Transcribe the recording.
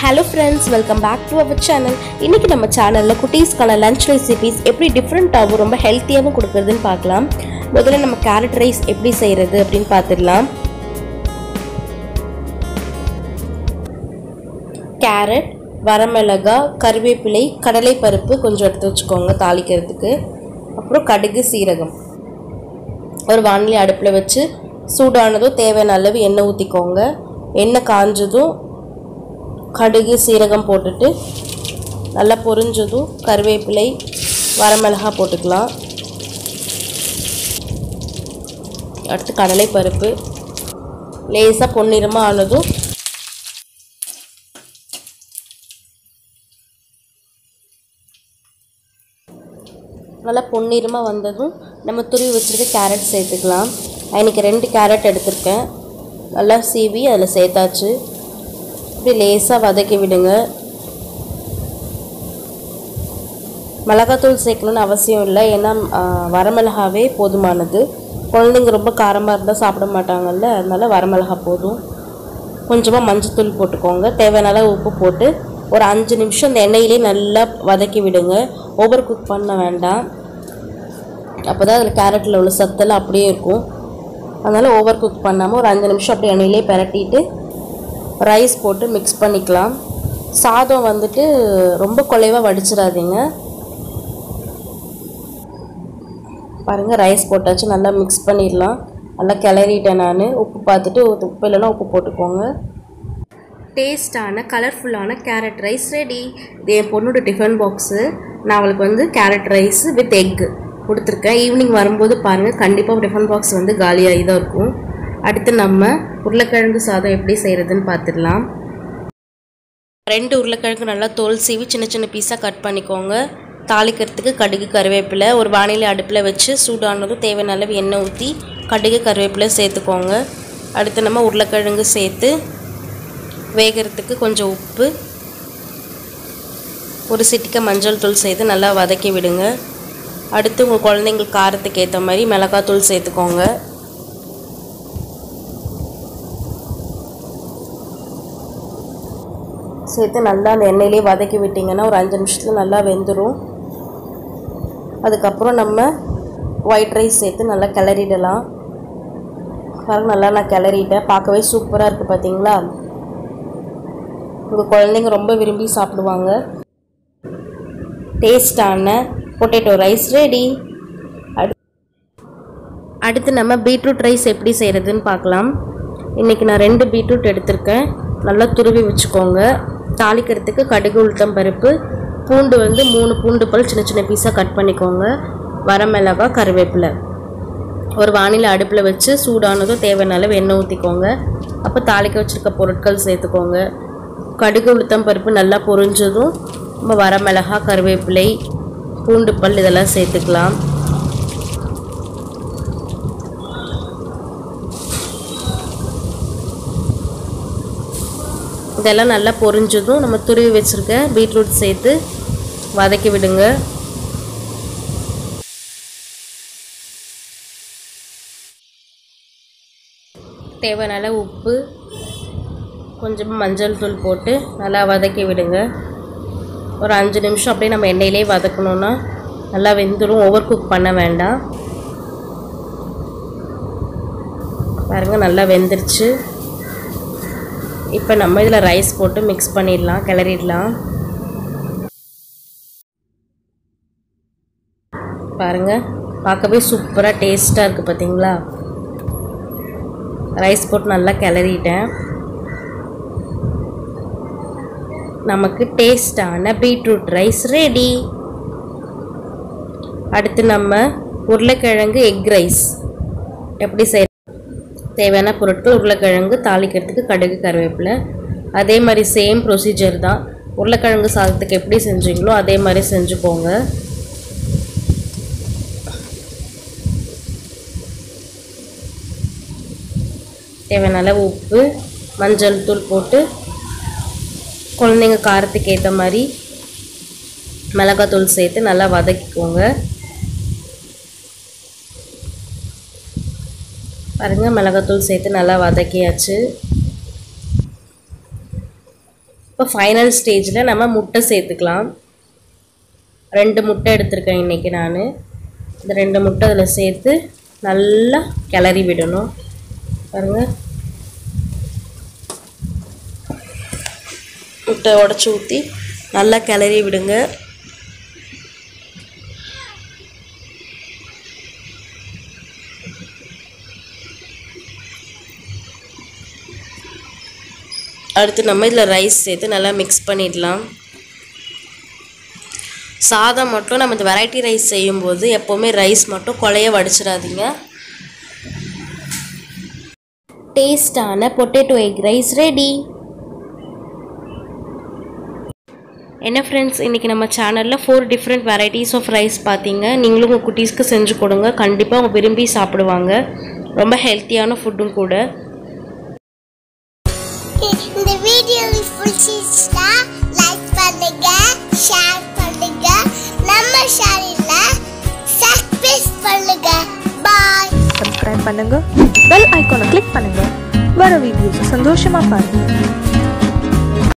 hello friends welcome back to our channel இன்றைக்கி நம்ம சேனலில் குட்டீஸ்க்கான லஞ்ச் ரெசிபீஸ் எப்படி டிஃப்ரெண்ட்டாகவும் ரொம்ப ஹெல்த்தியாகவும் கொடுக்குறதுன்னு பார்க்கலாம் முதல்ல நம்ம கேரட் ரைஸ் எப்படி செய்கிறது அப்படின்னு பார்த்துடலாம் கேரட் வரமிளகா கருவேப்பிலை கடலைப்பருப்பு கொஞ்சம் எடுத்து வச்சுக்கோங்க தாளிக்கிறதுக்கு அப்புறம் கடுகு சீரகம் ஒரு வானிலை அடுப்பில் வச்சு சூடானதும் தேவையான அளவு எண்ணெய் ஊற்றிக்கோங்க எண்ணெய் காஞ்சதும் கடுகு சீரகம் போட்டுட்டு நல்லா பொரிஞ்சதும் கருவேப்பிலை வரமிளகா போட்டுக்கலாம் அடுத்து கடலைப்பருப்பு லேசாக பொன்னிறமாக ஆனதும் நல்லா பொன்னிறமாக வந்ததும் நம்ம துருவி வச்சுருக்க கேரட் சேர்த்துக்கலாம் நான் இன்றைக்கி ரெண்டு கேரட் எடுத்திருக்கேன் நல்லா சீவி அதில் சேர்த்தாச்சு இப்படி லேசாக வதக்கி விடுங்க மிளகாத்தூள் சேர்க்கணுன்னு அவசியம் இல்லை ஏன்னா வரமிளகாவே போதுமானது குழந்தைங்க ரொம்ப காரமாக இருந்தால் சாப்பிட மாட்டாங்கல்ல அதனால வரமிளகா போதும் கொஞ்சமாக மஞ்சத்தூள் போட்டுக்கோங்க தேவையான அளவு உப்பு போட்டு ஒரு அஞ்சு நிமிஷம் இந்த எண்ணெயிலே நல்லா வதக்கி விடுங்க ஓவர் குக் பண்ண வேண்டாம் அப்போ தான் அதில் கேரட்டில் உள்ள சத்தெல்லாம் அப்படியே இருக்கும் அதனால் ஓவர் குக் பண்ணாமல் ஒரு அஞ்சு நிமிஷம் அப்படியே எண்ணெயிலே பிரட்டிட்டு ரைஸ் போட்டு மிக்ஸ் பண்ணிக்கலாம் சாதம் வந்துட்டு ரொம்ப குலைவாக வடிச்சிடாதீங்க பாருங்கள் ரைஸ் போட்டாச்சு நல்லா மிக்ஸ் பண்ணிடலாம் நல்லா கிளறிட்டேன் நான் உப்பு பார்த்துட்டு உப்பு இல்லைன்னா உப்பு போட்டுக்கோங்க டேஸ்டான கலர்ஃபுல்லான கேரட் ரைஸ் ரெடி இது என் பொண்ணோட டிஃபன் பாக்ஸு நான் அவளுக்கு வந்து கேரட் ரைஸ் வித் எக்கு கொடுத்துருக்கேன் ஈவினிங் வரும்போது பாருங்கள் கண்டிப்பாக டிஃபன் பாக்ஸ் வந்து காலியாகி தான் இருக்கும் அடுத்து நம்ம உருளைக்கிழங்கு சாதம் எப்படி செய்கிறதுன்னு பார்த்துடலாம் ரெண்டு உருளைக்கிழங்கு நல்லா தோல் சீவி சின்ன சின்ன பீஸாக கட் பண்ணிக்கோங்க தாளிக்கிறதுக்கு கடுகு கருவேப்பிலை ஒரு வானிலை அடுப்பில் வச்சு சூடானதும் தேவையான அளவு எண்ணெய் ஊற்றி கடுகு கருவேப்பிலை சேர்த்துக்கோங்க அடுத்து நம்ம உருளைக்கிழங்கு சேர்த்து வேகிறதுக்கு கொஞ்சம் உப்பு ஒரு சிட்டிக்க மஞ்சள் தூள் சேர்த்து நல்லா வதக்கி விடுங்க அடுத்து உங்கள் குழந்தைங்களுக்கு காரத்துக்கு ஏற்ற மாதிரி மிளகாத்தூள் சேர்த்துக்கோங்க சேர்த்து நல்லா அந்த எண்ணெயிலே வதக்கி விட்டிங்கன்னா ஒரு அஞ்சு நிமிஷத்தில் நல்லா வெந்துடும் அதுக்கப்புறம் நம்ம ஒயிட் ரைஸ் சேர்த்து நல்லா கிளறிடலாம் பாருங்க நல்லா நான் கிளறிட்டேன் பார்க்கவே சூப்பராக இருக்குது பார்த்தீங்களா உங்கள் குழந்தைங்க ரொம்ப விரும்பி சாப்பிடுவாங்க டேஸ்டான பொட்டேட்டோ ரைஸ் ரெடி அடு அடுத்து நம்ம பீட்ரூட் ரைஸ் எப்படி செய்கிறதுன்னு பார்க்கலாம் இன்றைக்கி நான் ரெண்டு பீட்ரூட் எடுத்திருக்கேன் நல்லா துருவி வச்சுக்கோங்க தாளிக்கிறதுக்கு கடுகு உளுத்தம் பருப்பு பூண்டு வந்து மூணு பூண்டு பல் சின்ன சின்ன பீஸாக கட் பண்ணிக்கோங்க வரமிளகா கருவேப்பிலை ஒரு வானிலை அடுப்பில் வச்சு சூடானதும் தேவையான அளவு எண்ணெய் ஊற்றிக்கோங்க அப்போ தாளிக்க வச்சுருக்க பொருட்கள் சேர்த்துக்கோங்க கடுகு உளுத்தம் பருப்பு நல்லா பொரிஞ்சதும் நம்ம வரமிளகா கருவேப்பிலை பூண்டு பல் இதெல்லாம் சேர்த்துக்கலாம் இதெல்லாம் நல்லா பொரிஞ்சதும் நம்ம துருவி வச்சுருக்க பீட்ரூட் சேர்த்து வதக்கி விடுங்க தேவையான அளவு உப்பு கொஞ்சமாக மஞ்சள் தூள் போட்டு நல்லா வதக்கி விடுங்க ஒரு அஞ்சு நிமிஷம் அப்படியே நம்ம எண்ணெயிலே வதக்கணுன்னா நல்லா வெந்துடும் ஓவர் குக் பண்ண வேண்டாம் பாருங்கள் நல்லா வெந்துருச்சு இப்போ நம்ம இதில் ரைஸ் போட்டு மிக்ஸ் பண்ணிடலாம் கிளறிடலாம் பாருங்கள் பார்க்கவே சூப்பராக டேஸ்ட்டாக இருக்குது பார்த்தீங்களா ரைஸ் போட்டு நல்லா கிளறிட்டேன் நமக்கு டேஸ்டான பீட்ரூட் ரைஸ் ரெடி அடுத்து நம்ம உருளைக்கிழங்கு எக் ரைஸ் எப்படி செய் தேவையான பொருட்கள் உருளைக்கிழங்கு தாளிக்கிறதுக்கு கடுகு கருவேப்பிலை அதே மாதிரி சேம் ப்ரொசீஜர் தான் உருளைக்கிழங்கு சாதத்துக்கு எப்படி செஞ்சீங்களோ அதே மாதிரி செஞ்சுக்கோங்க தேவையான அளவு உப்பு மஞ்சள் தூள் போட்டு குழந்தைங்க காரத்துக்கு ஏற்ற மாதிரி மிளகாத்தூள் சேர்த்து நல்லா வதக்கிக்கோங்க பாருங்கள் மிளகாத்தூள் சேர்த்து நல்லா வதக்கியாச்சு இப்போ ஃபைனல் ஸ்டேஜில் நம்ம முட்டை சேர்த்துக்கலாம் ரெண்டு முட்டை எடுத்திருக்கேன் இன்றைக்கி நான் இந்த ரெண்டு முட்டை அதில் சேர்த்து நல்லா கிளறி விடணும் பாருங்கள் முட்டை உடச்சி ஊற்றி நல்லா கிளறி விடுங்க அடுத்து நம்ம இதில் ரைஸ் சேர்த்து நல்லா மிக்ஸ் பண்ணிடலாம் சாதம் மட்டும் நம்ம இந்த வெரைட்டி ரைஸ் செய்யும்போது எப்போவுமே ரைஸ் மட்டும் குழைய வடிச்சிடாதீங்க டேஸ்டான பொட்டேட்டோ எக் ரைஸ் ரெடி என்ன ஃப்ரெண்ட்ஸ் இன்றைக்கி நம்ம சேனலில் four different varieties of rice பார்த்தீங்க நீங்களும் உங்கள் குட்டீஸ்க்கு செஞ்சு கொடுங்க கண்டிப்பாக அவங்க விரும்பி சாப்பிடுவாங்க ரொம்ப ஹெல்த்தியான ஃபுட்டும் கூட இந்த வீடியோ பிடிச்சிருந்தா லைக் பண்ணுங்க ஷேர் பண்ணுங்க நம்ம சேனல்ல சப்ஸ்கிரைப் பண்ணுங்க பாய் சப்ஸ்கிரைப் பண்ணுங்க பெல் ஐகானை கிளிக் பண்ணுங்க வர வீடியோஸ் சந்தோஷமா பாருங்க